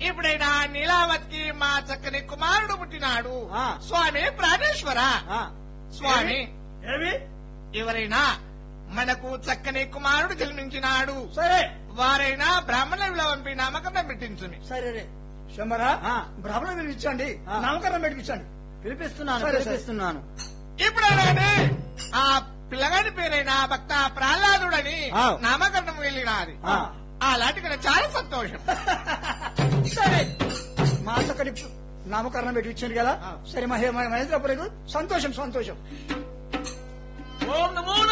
ఇప్పుడైనా నీలావతికి మా చక్కని కుమారుడు పుట్టినాడు ఆ. స్వామి ప్రాణేశ్వర ఆ, స్వామి ఏమి ఎవరైనా మనకు చక్కని కుమారుడు జన్మించినాడు సరే వారైనా బ్రాహ్మణుల పంపి నామకరణం పెట్టించుని సరే రే శంబరా ఆ. బ్రాహ్మణ పిలిపించండి ఆ. నామకరణం పెట్టించండి పిలిపిస్తున్నాను సరే, సరే. పిలిపిస్తున్నాను ఇప్పుడైనా ఆ పిల్లగాడి పేరైన భక్త ప్రహ్లాదుడని ఆ. నామకరణం వెళ్ళినాది ఆ. అలాంటి కదా చాలా సంతోషం సరే మా చక్కటి నామకరణం పెట్టించండి కదా ఆ. సరే మహే మహేంద్రపురకు సంతోషం సంతోషం ఓం నమో